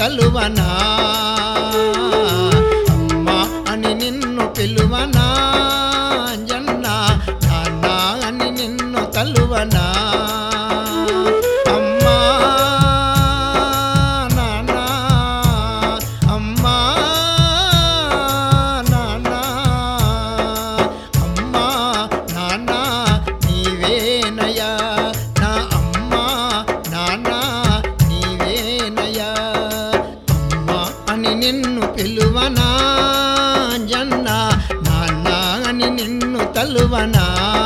తలువనా అమ్మా అని నిన్ను పిలువనా అంజన్న నాన్న అని నిన్ను తలువనా అమ్మా నాన్న అమ్మా నాన్న అమ్మా నాన్న నీవేనయా నా అమ్మా నాన్న నీవేనయా అమ్మా అని నిన్ను పిలువనా జన్న నాన్న అని నిన్ను తలువనా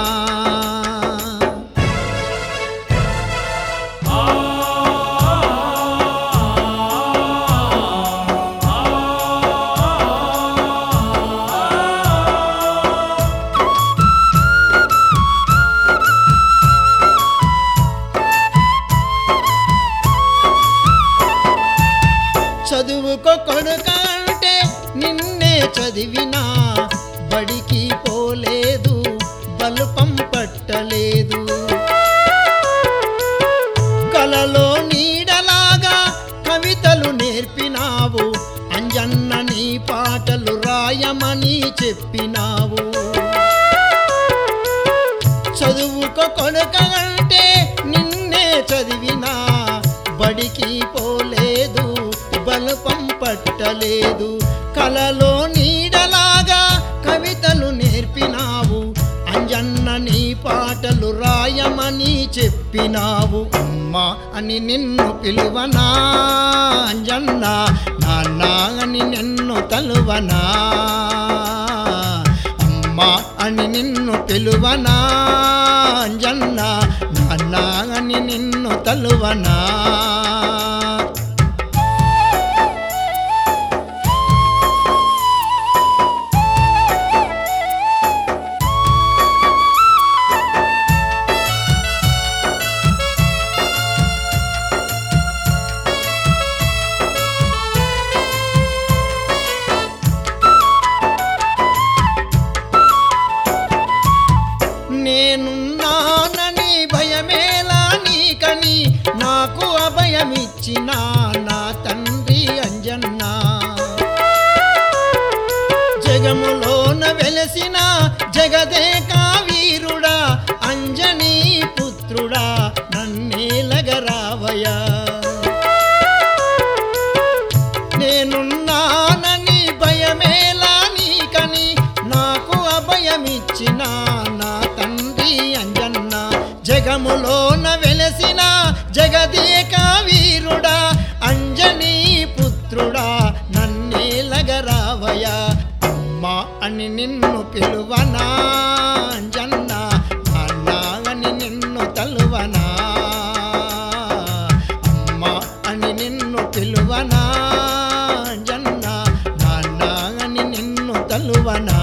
చదువుకో కొడుకంటే నిన్నే చదివినా బడికి పోలేదు బలుపం పట్టలేదు కలలో నీడలాగా కవితలు నేర్పినావు అంజన్న నీ పాటలు రాయమని చెప్పినావు చదువుకో కొడుకంటే నిన్నే చదివినా బడికి పోలేదు బలపం పట్టలేదు కలలో నీడలాగా కవితలు నేర్పినావు అంజన్న నీ పాటలు రాయమని చెప్పినావు అమ్మా అని నిన్ను పిలువనా అంజన్న నాన్న అని నిన్ను తలువనా అమ్మా అని నిన్ను పిలువనా అంజన్న నాన్న అని నిన్ను తలువనా నేనున్నానని భయమేలా నీకని నాకు అభయమిచ్చిన నా తండ్రి అంజన్న జగములోన వెలసిన జగదేకా వీరుడా అంజనీ పుత్రుడా నన్నేలగరావయా నేనున్నానని భయమేలా నీకని నాకు అభయమిచ్చిన నా తండ్రి అంజన్న జగములోన వెలసిన జగదేక వీరుడా అంజనీ పుత్రుడా నన్నేలగరావయా అమ్మా అని నిన్ను పిలువనా అంజన్న నాన్న అని నిన్ను తలువనా అమ్మా అని నిన్ను పిలువనా జన్న నాన్న అని నిన్ను తలువనా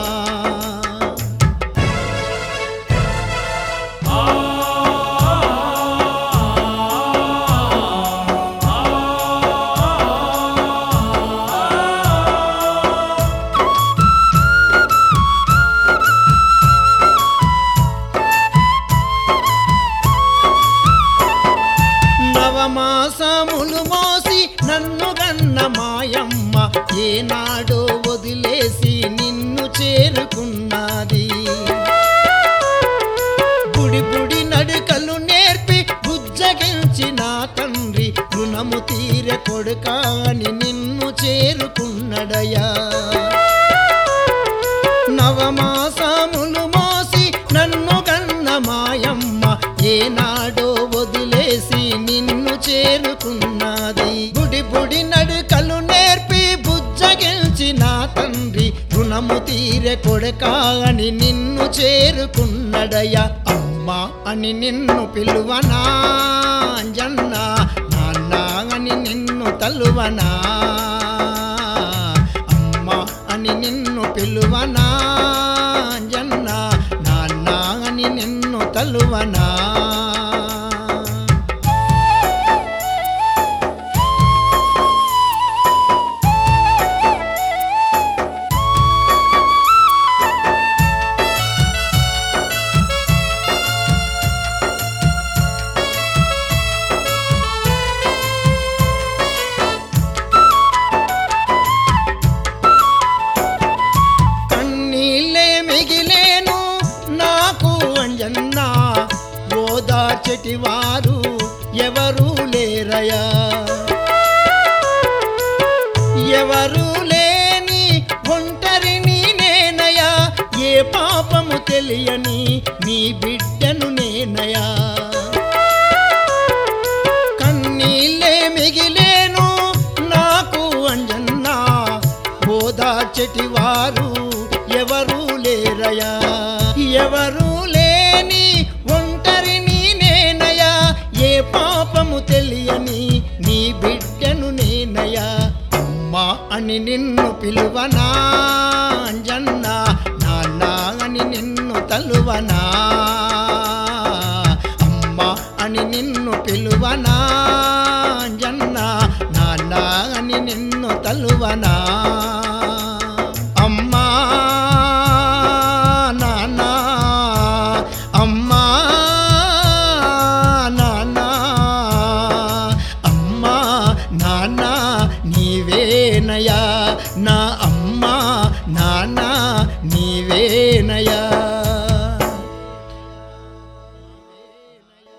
నవమాసములు మోసి నన్ను గన్న మాయమ్మ ఏనాడో వదిలేసి నిన్ను చేరుకున్నది బుడి బుడి నడుకలు నేర్పి బుజ్జగించిన తండ్రి రుణము తీర కొడుకాని నిన్ను చేరుకున్నడయా నవమాసములు మోసి నన్ను గన్న మాయమ్మ ఏనాడో వదిలేసి నిన్ను చేరుకున్నది బుడి బుడి నడుకలు నేర్పి బుజ్జగించిన తండ్రి రుణము తీరె కొడకాని నిన్ను చేరుకున్నడయ్య అమ్మా అని నిన్ను పిలువనా అంజన్న నాన్న అని నిన్ను తలువనా అమ్మా అని నిన్ను పిలువనా అంజన్న నాన్న అని నిన్ను తలువనా ఎవరు లేని ఒంటరిని నేనయా ఏ పాపము తెలియని నీ బిడ్డను నేనయా కన్నీళ్ళే మిగిలేను నాకు అంజన్నా ఓదార్చెటివారు ఎవరు లేరయా ఎవరు లేని ఒంటరిని నేనయా ఏ పాపము తెలియని నీ బిడ్డను నేనయా అమ్మా అని నిన్ను పిలువనా అంజన్నా నాన్న అని నిన్ను తలువనా అమ్మ అని నిన్ను పిలువనా అంజన్నా నాన్న అని నిన్ను తలువనా